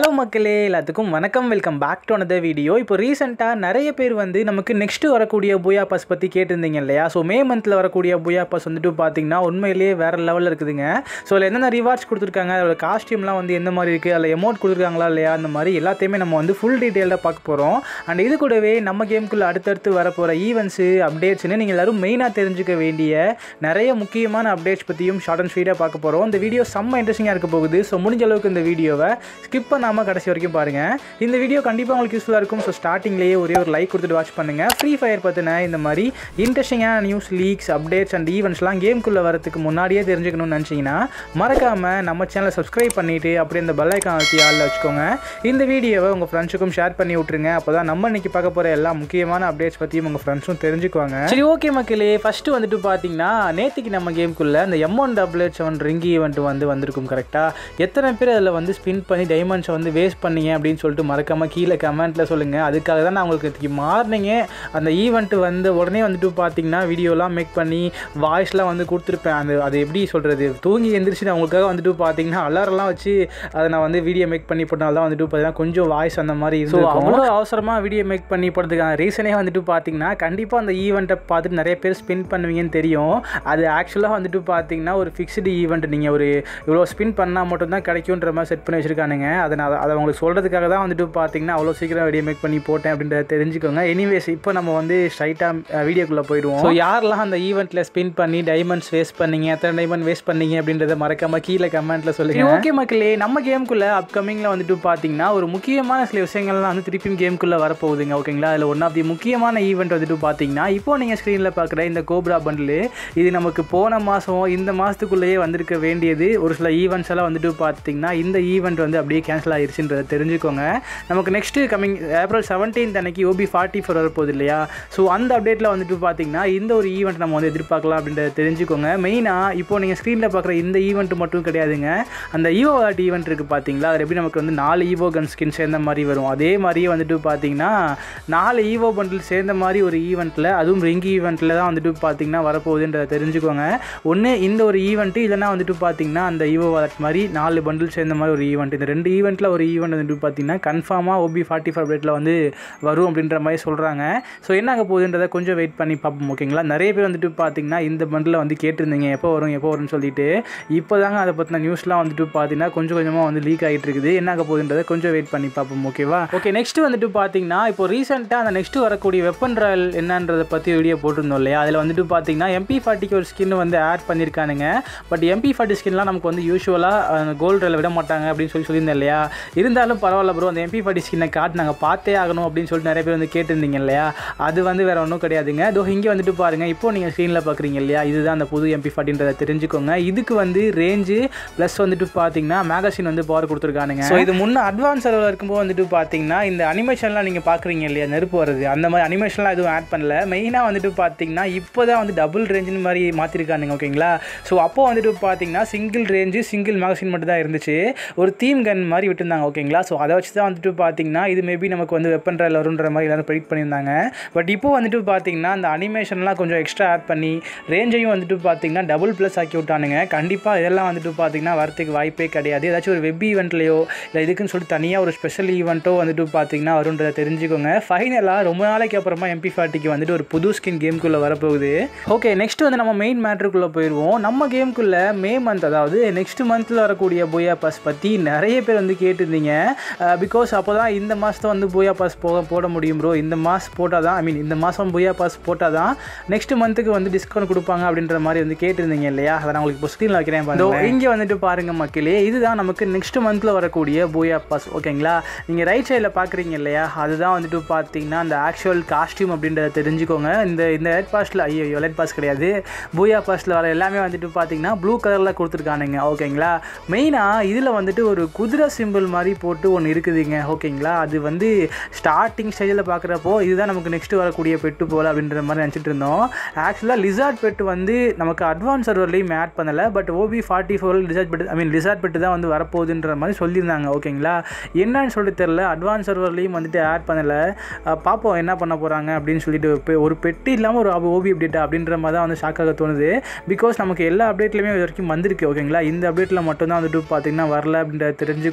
hello மக்களே எல்லாத்துக்கும் வணக்கம் welcome back to another video இப்போ ரீசெண்டாக நிறைய பேர் வந்து நமக்கு நெக்ஸ்ட்டு வரக்கூடிய பூயா பாஸ் பற்றி கேட்டிருந்தீங்க இல்லையா ஸோ மே மந்தில் வரக்கூடிய பூயா பாஸ் வந்துட்டு பார்த்தீங்கன்னா உண்மையிலேயே வேறு லெவலில் இருக்குதுங்க ஸோ அதில் என்னென்ன ரிவார்ட்ஸ் கொடுத்துருக்காங்க அதோட காஸ்டியூம்லாம் வந்து எந்த மாதிரி இருக்குது அதில் எமௌண்ட் கொடுத்துருக்காங்களா இல்லையா அந்த மாதிரி எல்லாத்தையுமே நம்ம வந்து ஃபுல் டீட்டெயிலாக பார்க்க போகிறோம் அண்ட் இது கூடவே நம்ம கேமுக்குள்ளே அடுத்தடுத்து வரப்போகிற ஈவெண்ட்ஸு அப்டேட்ஸ்னு நீங்கள் எல்லாரும் மெயினாக தெரிஞ்சுக்க வேண்டிய நிறைய முக்கியமான அப்டேட்ஸ் பற்றியும் ஷார்ட் அண்ட் ஸ்வீட்டாக பார்க்க போகிறோம் இந்த வீடியோ செம்ம இன்ட்ரெஸ்டிங்காக இருக்க போகுது ஸோ முடிஞ்ச அளவுக்கு இந்த வீடியோவை ஸ்கிப் பண்ணாமல் கடைசி வரைக்கும் பாருங்கள் இந்த வீடியோ கண்டிப்பாக உங்களுக்கு யூஸ்ஃபுல்லாக இருக்கும் ஸோ ஸ்டார்டிங்லேயே ஒரே ஒரு லைக் கொடுத்துட்டு வாட்ச் பண்ணுங்கள் ஃப்ரீ ஃபயர் பற்றின இந்த மாதிரி இன்ட்ரெஸ்டிங்கான நியூஸ் லீக்ஸ் அப்டேட்ஸ் அண்ட் ஈவெண்ட்ஸ்லாம் கேம்குள்ளே வரதுக்கு முன்னாடியே தெரிஞ்சுக்கணும்னு நினச்சிங்கன்னா மறக்காமல் நம்ம சேனலை சப்ஸ்கிரைப் பண்ணிவிட்டு அப்படியே இந்த பெல் ஐக்கான் அழுத்தி ஆளில் வச்சுக்கோங்க இந்த வீடியோவை உங்கள் ஃப்ரெண்ட்ஸுக்கும் ஷேர் பண்ணி விட்ருங்க அப்போ தான் நம்ம இன்னைக்கு பார்க்க போகிற எல்லா முக்கியமான அப்டேட்ஸ் பற்றியும் உங்கள் ஃப்ரெண்ட்ஸும் தெரிஞ்சுக்குவாங்க சரி ஓகே மக்களே ஃபஸ்ட்டு வந்துட்டு பார்த்தீங்கன்னா நேற்றுக்கு நம்ம கேம்குள்ளே இந்த M one double eight seven ரிங்கி ஈவெண்ட் வந்து வந்திருக்கும் கரெக்டாக எத்தனை பேர் அதில் வந்து ஸ்பின் பண்ணி டைமண்ட்ஸை வந்து வேஸ்ட் பண்ணீங்க அப்படின்னு சொல்லிட்டு மறக்காமல் கீழே கமெண்ட்டில் சொல்லுங்கள் அதுக்காக தான் நான் உங்களுக்கு இன்னைக்கு மார்னிங்கே அந்த ஈவெண்ட் வந்து உடனே வந்துட்டு பார்த்தீங்கன்னா வீடியோலாம் மேக் பண்ணி வாய்ஸ்லாம் வந்து கொடுத்துருப்பேன் அந்த அது எப்படி சொல்கிறது தூங்கி எந்திரிச்சு நான் உங்களுக்காக வந்துட்டு பார்த்தீங்கன்னா அலாரெல்லாம் வச்சு அதை நான் வந்து வீடியோ மேக் பண்ணி போட்டனால தான் வந்துட்டு பார்த்தீங்கன்னா கொஞ்சம் வாய்ஸ் அந்த மாதிரி ஸோ அவ்வளோ அவசரமாக வீடியோ மேக் பண்ணி போடுறதுக்கான ரீசனே வந்துட்டு பார்த்தீங்கன்னா கண்டிப்பாக அந்த ஈவெண்ட்டை பார்த்துட்டு நிறைய பேர் ஸ்பின் பண்ணுவீங்கன்னு தெரியும் அது ஆக்சுவலாக வந்துட்டு பார்த்தீங்கன்னா ஒரு ஃபிக்ஸ்டு ஈவெண்ட் நீங்கள் ஒரு இவ்வளோ ஸ்பின் பண்ணால் மட்டும்தான் கிடைக்குன்ற மாதிரி செட் பண்ணி வச்சுருக்கானுங்க அதை நான் அதை உங்களுக்கு சொல்கிறதுக்காக தான் வந்துட்டு பார்த்தீங்கன்னா அவ்வளோ சீக்கிரம் வீடியோ மேக் பண்ணி போட்டேன் அப்படின்றத தெரிஞ்சுக்கோங்க எனிவேஸ் இப்போ நம்ம வந்து ஸ்ட்ரைட்டாக வீடியோக்குள்ளே போயிடுவோம் ஸோ யாரெல்லாம் அந்த ஈவெண்ட்டில் ஸ்பின் பண்ணி டைமண்ட்ஸ் வேஸ்ட் பண்ணீங்க எத்தனை டைமண்ட் வேஸ்ட் பண்ணீங்க அப்படின்றத மறக்காம கீழே கமெண்ட்டில் சொல்லுங்கள் ஓகே மக்களே நம்ம கேமுக்குள்ளே அப்கமிங்கில் வந்துட்டு பார்த்தீங்கன்னா ஒரு முக்கியமான சில விஷயங்கள்லாம் வந்து திருப்பியும் கேமுக்குள்ளே வரப்போகுதுங்க ஓகேங்களா அதில் ஒன் ஆஃப் தி முக்கியமான ஈவெண்ட் வந்துட்டு பார்த்தீங்கன்னா இப்போ நீங்கள் ஸ்க்ரீனில் பார்க்குற இந்த கோப்ரா பண்டில் இது நமக்கு போன மாதம் இந்த மாதத்துக்குள்ளேயே வந்திருக்க வேண்டியது ஒரு சில ஈவெண்ட்ஸ் எல்லாம் வந்துட்டு பார்த்தீங்கன்னா இந்த ஈவெண்ட் வந்து அப்படியே கேன்சல் ஆயிருச்சுன்றதை தெரிஞ்சுக்கோங்க நமக்கு நெக்ஸ்ட்டு கமிங் ஏப்ரல் செவன்டீன்த் அன்னைக்கு ஓபி ஃபார்ட்டி ஃபோர் வரப்போகுது இல்லையா ஸோ அந்த அப்டேட்டில் வந்துட்டு பார்த்தீங்கன்னா இந்த ஒரு ஈவெண்ட் நம்ம வந்து எதிர்பார்க்கலாம் அப்படின்றத தெரிஞ்சுக்கோங்க மெயினாக இப்போ நீங்கள் ஸ்க்ரீனில் பார்க்குற இந்த ஈவெண்ட் மட்டும் கிடையாதுங்க அந்த ஈவோ வாட் ஈவெண்ட் இருக்குது பார்த்தீங்களா அதில் எப்படி நமக்கு வந்து நாலு ஈவோ கன் ஸ்கின் சேர்ந்த மாதிரி வரும் அதே மாதிரியே வந்துட்டு பார்த்தீங்கன்னா நாலு ஈவோ பண்டில் சேர்ந்த மாதிரி ஒரு ஈவெண்ட்டில் அதுவும் ரிங்கி ஈவெண்ட்டில் தான் வந்துட்டு பார்த்தீங்கன்னா வரப்போகுதுன்றதை தெரிஞ்சுக்கோங்க ஒன்று இந்த ஒரு ஈவெண்ட்டு இல்லைனா வந்துட்டு பார்த்தீங்கன்னா அந்த ஈவோ வாலட் மாதிரி நாலு பண்டில் சேர்ந்த மாதிரி ஒரு ஈவெண்ட் இந்த ரெண்டு ஈவெண்ட்டில் ஒரு ஈவெண்ட் வந்துட்டு பார்த்தீங்கன்னா கன்ஃபார்மாக ஓபி ஃபார்ட்டி ஃபைவ் அப்டேட்டில் வந்து வரும் அப்படின்ற மாதிரி சொல்கிறாங்க ஸோ என்ன ஆக போகுதுன்றதை கொஞ்சம் வெயிட் பண்ணி பார்ப்போம் ஓகேங்களா நிறைய பேர் வந்துட்டு பார்த்தீங்கன்னா இந்த பண்டில் வந்து கேட்டிருந்தீங்க எப்போ வரும் எப்போ வரும்னு சொல்லிட்டு இப்போ தாங்க அதை பற்றின நியூஸ்லாம் வந்துட்டு பார்த்தீங்கன்னா கொஞ்சம் கொஞ்சமாக வந்து லீக் ஆகிட்டு இருக்குது என்ன ஆக போகுதுன்றதை கொஞ்சம் வெயிட் பண்ணி பார்ப்போம் ஓகேவா ஓகே நெக்ஸ்ட் வந்துட்டு பார்த்தீங்கன்னா இப்போ ரீசெண்டாக அந்த நெக்ஸ்ட் வரக்கூடிய வெப்பன் ராயல் என்னன்றதை பற்றி வீடியோ போட்டிருந்தோம் இல்லையா அதில் வந்துட்டு பார்த்தீங்கன்னா எம்பி ஃபார்ட்டிக்கு ஒரு ஸ்கின் வந்து ஆட் பண்ணியிருக்கானுங்க பட் எம்பி ஃபார்ட்டி ஸ்கின்லாம் நமக்கு வந்து யூஸ்வலாக கோல்டு ராயில் விட மாட்டாங்க அப்படின்னு சொல்லி சொல்லியிருந்தேன் இல்லையா இருந்தாலும் பரவாயில்ல ப்ரோ அந்த எம்பி ஃபார்ட்டி ஸ்கின்னை காட்டு நாங்கள் பார்த்தே ஆகணும் அப்படின்னு சொல்லிட்டு நிறைய பேர் வந்து கேட்டிருந்தீங்க இல்லையா அது வந்து வேறு ஒன்றும் கிடையாதுங்க அதோ இங்கே வந்துட்டு பாருங்கள் இப்போ நீங்கள் ஸ்க்ரீனில் பார்க்குறீங்க இல்லையா இதுதான் அந்த புது எம்பி ஃபார்ட்டின்றதை தெரிஞ்சுக்கோங்க இதுக்கு வந்து ரேஞ்சு ப்ளஸ் வந்துட்டு பார்த்தீங்கன்னா மேகசின் வந்து பவர் கொடுத்துருக்கானுங்க ஸோ இது முன்னே அட்வான்ஸ் அளவில் இருக்கும்போது வந்துட்டு பார்த்தீங்கன்னா இந்த அனிமேஷன்லாம் நீங்கள் பார்க்குறீங்க இல்லையா நெருப்பு வருது அந்த மாதிரி அனிமேஷன்லாம் எதுவும் ஆட் பண்ணல மெயினாக வந்துட்டு பார்த்தீங்கன்னா இப்போ தான் வந்து டபுள் ரேஞ்சுன்னு மாதிரி மாற்றிருக்கானுங்க ஓகேங்களா ஸோ அப்போ வந்துட்டு பார்த்தீங்கன்னா சிங்கிள் ரேஞ்சு சிங்கிள் மேகசின் மட்டும் தான் இருந்துச்சு ஒரு தீம் கன் மாதிரி விட்டுருந்தாங்க ஓகேங்களா ஸோ அதை வச்சு தான் வந்துட்டு பார்த்தீங்கன்னா இது மேபி நமக்கு வந்து வெப்பன் ட்ரையல் வருன்ற மாதிரி எல்லாரும் ப்ரெடிக்ட் பண்ணியிருந்தாங்க பட் இப்போ வந்துட்டு பார்த்தீங்கன்னா அந்த அனிமேஷன்லாம் கொஞ்சம் எக்ஸ்ட்ரா ஆட் பண்ணி ரேஞ்சையும் வந்துட்டு பார்த்தீங்கன்னா டபுள் ப்ளஸ் ஆக்கி விட்டானுங்க கண்டிப்பாக இதெல்லாம் வந்துட்டு பார்த்தீங்கன்னா வரத்துக்கு வாய்ப்பே கிடையாது ஏதாச்சும் ஒரு வெப் ஈவெண்ட்லையோ இல்லை இதுக்குன்னு சொல்லிட்டு தனியாக ஒரு ஸ்பெஷல் ஈவெண்ட்டோ வந்துட்டு பார்த்தீங்கன்னா வருன்றதை தெரிஞ்சுக்கோங்க ஃபைனலாக ரொம்ப நாளைக்கு அப்புறமா எம்பி ஃபார்ட்டிக்கு வந்துட்டு ஒரு புது ஸ்கின் கேம்குள்ளே வரப்போகுது ஓகே நெக்ஸ்ட் வந்து நம்ம மெயின் மேட்ருக்குள்ளே போயிடுவோம் நம்ம கேம்குள்ளே மே மந்த் அதாவது நெக்ஸ்ட் மந்தில் வரக்கூடிய போயா பாஸ் பற்றி நிறைய பேர் வந்து கேட்டிருந்தீங்க பிகாஸ் அப்போ தான் இந்த மாதத்தை வந்து போயா பாஸ் போக போட முடியும் ப்ரோ இந்த மாதம் போட்டால் தான் ஐ மீன் இந்த மாதம் போயா பாஸ் போட்டால் தான் நெக்ஸ்ட் மந்த்துக்கு வந்து டிஸ்கவுண்ட் கொடுப்பாங்க அப்படின்ற மாதிரி வந்து கேட்டிருந்தீங்க இல்லையா அதை நான் உங்களுக்கு இப்போ ஸ்க்ரீனில் வைக்கிறேன் பாருங்க இங்கே வந்துட்டு பாருங்கள் மக்களே இதுதான் நமக்கு நெக்ஸ்ட் மந்தில் வரக்கூடிய போயா பாஸ் ஓகேங்களா நீங்கள் ரைட் சைடில் பார்க்குறீங்க இல்லையா அதுதான் வந்துட்டு பார்த்தீங்கன்னா அந்த ஆக்சுவல் காஸ்டியூம் அப்படின்றத தெரிஞ்சுக்கோங்க இந்த இந்த லைட் பாஸில் ஐயோ லைட் பாஸ் கிடையாது பூயா பாஸில் வர எல்லாமே வந்துட்டு பார்த்தீங்கன்னா ப்ளூ கலரில் கொடுத்துருக்கானுங்க ஓகேங்களா மெயினாக இதில் வந்துட்டு ஒரு குதிரை சிம்பிள் மாதிரி போட்டு ஒன்று இருக்குதுங்க ஓகேங்களா அது வந்து ஸ்டார்டிங் ஸ்டேஜில் பார்க்குறப்போ இதுதான் நமக்கு நெக்ஸ்ட் வரக்கூடிய பெட்டு போல் அப்படின்ற மாதிரி நினச்சிட்டு இருந்தோம் ஆக்சுவலாக லிசார்ட் பெட்டு வந்து நமக்கு அட்வான்ஸ் சர்வர்லேயும் ஆட் பண்ணலை but OB forty four lizard pet I mean lizard pet தான் வந்து வரப்போகுதுன்ற மாதிரி சொல்லியிருந்தாங்க ஓகேங்களா என்னன்னு சொல்லிட்டு தெரில அட்வான்ஸ் சர்வர்லேயும் வந்துட்டு ஆட் பண்ணலை அஹ் பார்ப்போம் என்ன பண்ண போகிறாங்க அப்படின்னு சொல்லிட்டு பெ- ஒரு பெட்டு இல்லாமல் ஒரு ஓபி அப்டேட் அப்படின்ற மாதிரி தான் வந்து ஷாக்காக தோணுது பிகாஸ் நமக்கு எல்லா அப்டேட்லையுமே இது வரைக்கும் வந்திருக்கு ஓகேங்களா இந்த அப்டேட்டில் மட்டும்தான் வந்துட்டு பார்த்தீங்கன்னா வரல அப்படின்றத தெரிஞ்சுக்கோங்க பார்ப்போம்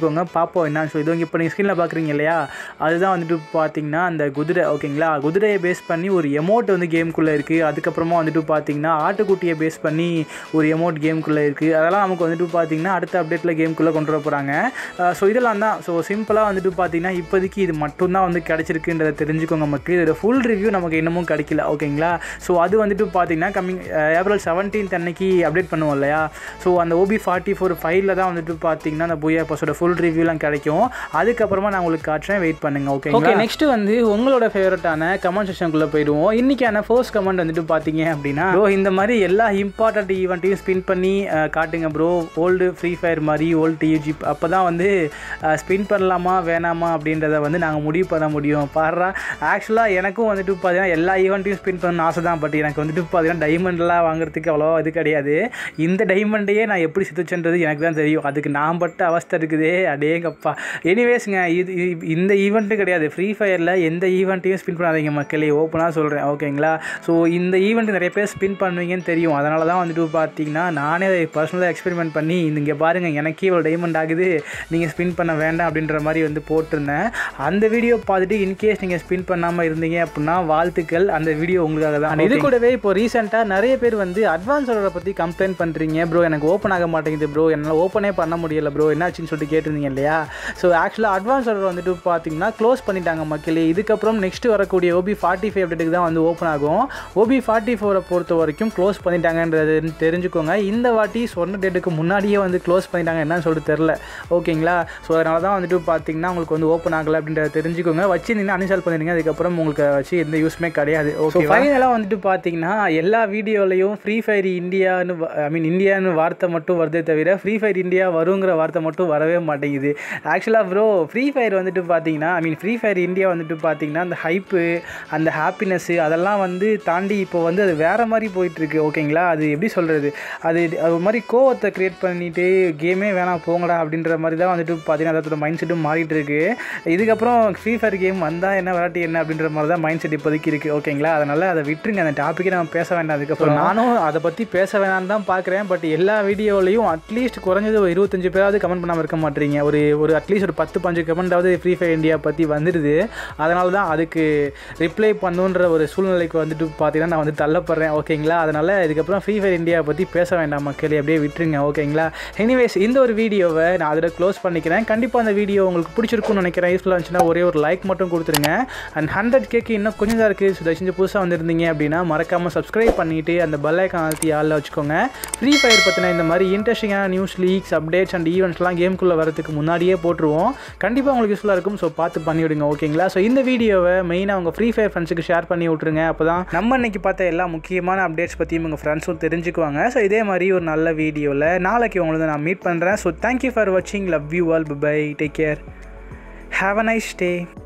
பார்ப்போம் என்னன்னு சொல்லி இது இப்போ நீங்கள் ஸ்க்ரீனில் பார்க்குறீங்க இல்லையா அதுதான் வந்துட்டு பார்த்தீங்கன்னா அந்த குதிரை ஓகேங்களா குதிரையை பேஸ் பண்ணி ஒரு எமௌண்ட் வந்து கேமுக்குள்ளே இருக்குது அதுக்கப்புறமா வந்துட்டு பார்த்தீங்கன்னா ஆட்டுக்குட்டியை பேஸ் பண்ணி ஒரு எமௌண்ட் கேமுக்குள்ளே இருக்குது அதெல்லாம் நமக்கு வந்துட்டு பார்த்தீங்கன்னா அடுத்த அப்டேட்டில் கேமுக்குள்ளே கொண்டு வர போகிறாங்க ஸோ இதெல்லாம் தான் ஸோ சிம்பிளாக வந்துட்டு பார்த்தீங்கன்னா இப்போதைக்கு இது மட்டும்தான் வந்து கிடச்சிருக்குன்றதை தெரிஞ்சுக்கோங்க மக்கள் இதோட ஃபுல் ரிவ்யூ நமக்கு இன்னமும் கிடைக்கல ஓகேங்களா ஸோ அது வந்துட்டு பார்த்தீங்கன்னா கம்மிங் ஏப்ரல் செவன்டீன்த் அன்னைக்கு அப்டேட் பண்ணுவோம் இல்லையா ஸோ அந்த ஓபி ஃபார்ட்டி ஃபோர் ஃபைவ்ல தான் வந்துட்டு பார்த்தீங்கன்னா அந்த பூயா பஸோட ஃபுல் ரிவ்யூலாம் கிடைக்கும் அதுக்கப்புறமா நான் உங்களுக்கு காட்டுறேன் வெயிட் பண்ணுங்க ஓகே ஓகே நெக்ஸ்ட் வந்து உங்களோட ஃபேவரட்டான கமெண்ட் செக்ஷனுக்குள்ளே போயிடுவோம் இன்னைக்கான ஃபர்ஸ்ட் கமெண்ட் வந்துட்டு பார்த்தீங்க அப்படின்னா ப்ரோ இந்த மாதிரி எல்லா இம்பார்ட்டன்ட் ஈவெண்ட்டையும் ஸ்பின் பண்ணி அஹ், காட்டுங்க ப்ரோ ஓல்டு ஃப்ரீ ஃபயர் மாதிரி ஓல்டு டியூஜி அப்போ தான் வந்து ஸ்பின் பண்ணலாமா வேணாமா அப்படின்றத வந்து நாங்கள் முடிவு பண்ண முடியும் பாடுறா ஆக்சுவலாக எனக்கும் வந்துட்டு பார்த்தீங்கன்னா எல்லா ஈவெண்ட்டையும் ஸ்பின் பண்ண ஆசை தான் பட் எனக்கு வந்துட்டு பார்த்தீங்கன்னா டைமண்ட்லாம் வாங்குறதுக்கு அவ்வளோவா இது கிடையாது இந்த டைமண்டையே நான் எப்படி சித்துச்சுன்றது எனக்கு தான் தெரியும் அதுக்கு நான் பட்ட அவஸ்தை இருக்குதே அடேங்கப்பா எனிவேஸ்ங்க இது இது- இந்த ஈவெண்ட்டு கிடையாது ஃப்ரீ ஃபயரில் எந்த ஈவெண்ட்டையும் ஸ்பின் பண்ணாதீங்க மக்களே ஓப்பனாக சொல்கிறேன் ஓகேங்களா ஸோ இந்த ஈவெண்ட் நிறைய பேர் ஸ்பின் பண்ணுவீங்கன்னு தெரியும் அதனால தான் வந்துட்டு பார்த்தீங்கன்னா நானே அதை பர்சனலாக எக்ஸ்பெரிமெண்ட் பண்ணி இங்கே பாருங்கள் எனக்கே இவ்வளோ டைமண்ட் ஆகுது நீங்கள் ஸ்பின் பண்ண வேண்டாம் அப்படின்ற மாதிரி வந்து போட்டிருந்தேன் அந்த வீடியோ பார்த்துட்டு இன்கேஸ் நீங்கள் ஸ்பின் பண்ணாமல் இருந்தீங்க அப்படின்னா வாழ்த்துக்கள் அந்த வீடியோ உங்களுக்காக தான் இது கூடவே இப்போ ரீசெண்டாக நிறைய பேர் வந்து அட்வான்ஸ் சர்வரை பற்றி கம்ப்ளைண்ட் பண்ணுறீங்க ப்ரோ எனக்கு ஓப்பன் ஆக மாட்டேங்குது ப்ரோ என்னால் ஓப்பனே பண்ண முடியல ப்ரோ என்னாச்சுன்னு சொல்லிட்டு கேட்டிருந்தீங்க இல்லையா ஸோ ஆக்சுவலாக அட்வான்ஸ் சர்வர் வந்துட்டு பார்த்தீங்கன்னா க்ளோஸ் பண்ணிட்டாங்க மக்களே இதுக்கப்புறம் நெக்ஸ்ட் வரக்கூடிய ஓபி ஃபார்ட்டி ஃபைவ் அப்டேட்டுக்கு தான் வந்து ஓப்பன் ஆகும் ஓபி ஃபார்ட்டி ஃபோரை பொறுத்த வரைக்கும் க்ளோஸ் பண்ணிட்டாங்கன்றது தெரிஞ்சுக்கோங்க இந்த வாட்டி சொன்ன டேட்டுக்கு முன்னாடியே வந்து க்ளோஸ் பண்ணிட்டாங்க என்னன்னு சொல்லிட்டு தெரில ஓகேங்களா ஸோ அதனால தான் வந்துட்டு பார்த்தீங்கன்னா உங்களுக்கு வந்து ஓப்பன் ஆகலை அப்படின்றத தெரிஞ்சுக்கோங்க வச்சிருந்தீங்கன்னா அன்இன்ஸ்டால் பண்ணிடுங்க அதுக்கப்புறம் உங்களுக்கு வச்சு எந்த யூஸ்மே கிடையாது ஓகே ஃபைனலாக வந்துட்டு பார்த்தீங்கன்னா எல்லா வீடியோலையும் ஃப்ரீ ஃபயர் இந்தியான்னு ஐ மீன் இந்தியான்னு வார்த்தை மட்டும் வருதே தவிர ஃப்ரீ ஃபயர் இந்தியா வருங்கிற வார்த்தை மட்டும் வரவே மாட்டேங்குது ஆக்சுவலாக ப்ரோ ஃப்ரீ ஃபயர் வந்துட்டு பார்த்தீங்கன்னா I mean free fire India வந்துட்டு பார்த்தீங்கன்னா அந்த ஹைப்பு அந்த ஹாப்பினஸ்ஸு அதெல்லாம் வந்து தாண்டி இப்போ வந்து அது வேறு மாதிரி போயிட்டுருக்கு ஓகேங்களா அது எப்படி சொல்கிறது அது அது ஒரு மாதிரி கோவத்தை க்ரியேட் பண்ணிட்டு கேமே வேணாம் போங்கடா அப்படின்ற மாதிரி தான் வந்துட்டு பார்த்தீங்கன்னா அதோட மைண்ட் செட்டும் மாறிட்டு இருக்கு இதுக்கப்புறம் ஃப்ரீ ஃபயர் கேம் வந்தால் என்ன விளையாட்டு என்ன அப்படின்ற மாதிரி தான் மைண்ட் செட் இப்போதைக்கு இருக்குது ஓகேங்களா அதனால் அதை விட்டுருங்க அந்த டாப்பிக்கே நம்ம பேச வேண்டாம் அதுக்கப்புறம் நானும் அதை பற்றி பேச வேணாம்னு தான் பார்க்குறேன் பட் எல்லா வீடியோலையும் அட்லீஸ்ட் குறைஞ்சது ஒரு இருபத்தஞ்சு பேராவது கமெண்ட் பண்ணாமல் இருக்க மாட்டீங்க ஒரு ஒரு அட்லீஸ்ட் ஒரு பத்து பஞ்சு கமெண்டாவது ஃப்ரீ ஃபயர் இந்தியா பற்றி வந்துடுது அதனால தான் அதுக்கு ரிப்ளை பண்ணுன்ற ஒரு சூழ்நிலைக்கு வந்துட்டு பார்த்தீங்கன்னா நான் வந்து தள்ளப்படுறேன் ஓகேங்களா அதனால் இதுக்கப்புறம் ஃப்ரீ ஃபயர் இந்தியா பற்றி பேச வேண்டாம் மக்களே அப்படியே விட்டுருங்க ஓகேங்களா எனிவேஸ் இந்த ஒரு வீடியோவை நான் அதில் க்ளோஸ் பண்ணிக்கிறேன் கண்டிப்பாக அந்த வீடியோ உங்களுக்கு பிடிச்சிருக்கும்னு நினைக்கிறேன் யூஸ்ஃபுல்லாக இருந்துச்சுன்னா ஒரே ஒரு லைக் மட்டும் கொடுத்துருங்க அண்ட் ஹண்ட்ரட் கேக்கு இன்னும் கொஞ்சம் தான் இருக்குது ஸோ தயவு செஞ்சு புதுசாக வந்திருந்தீங்க அப்படின்னா மறக்காமல் சப்ஸ்கிரைப் பண்ணிவிட்டு அந்த பெல் ஐக்கான் அழுத்தி ஆளில் வச்சுக்கோங்க ஃப்ரீ ஃபயர் பற்றின இந்த மாதிரி இன்ட்ரெஸ்டிங்கான நியூஸ் லீக்ஸ் அப்டேட்ஸ் அண்ட் ஈவெண்ட்ஸ்லாம் கேமுக்குள்ளே வரதுக்கு முன்னாடியே போட்டுருவோம் கண்டிப்பாக உங்களுக்கு யூஸ்ஃபுல்லாக இருக்கும் ஸோ பார்த்து பண்ணி விடுங்க ஓகேங்களா ஸோ இந்த வீடியோவை மெயினாக உங்கள் ஃப்ரீ ஃபயர் ஃப்ரெண்ட்ஸுக்கு ஷேர் பண்ணி விட்ருங்க அப்போ தான் நம்ம இன்னைக்கு பார்த்த எல்லா முக்கியமான அப்டேட்ஸ் பற்றியும் உங்கள் ஃப்ரெண்ட்ஸும் தெரிஞ்சுக்குவாங்க ஸோ இதே மாதிரி ஒரு நல்ல வீடியோவில் நாளைக்கு உங்களை நான் மீட் பண்ணுறேன் ஸோ தேங்க்யூ ஃபார் வாட்சிங் love you all bye take care have a nice day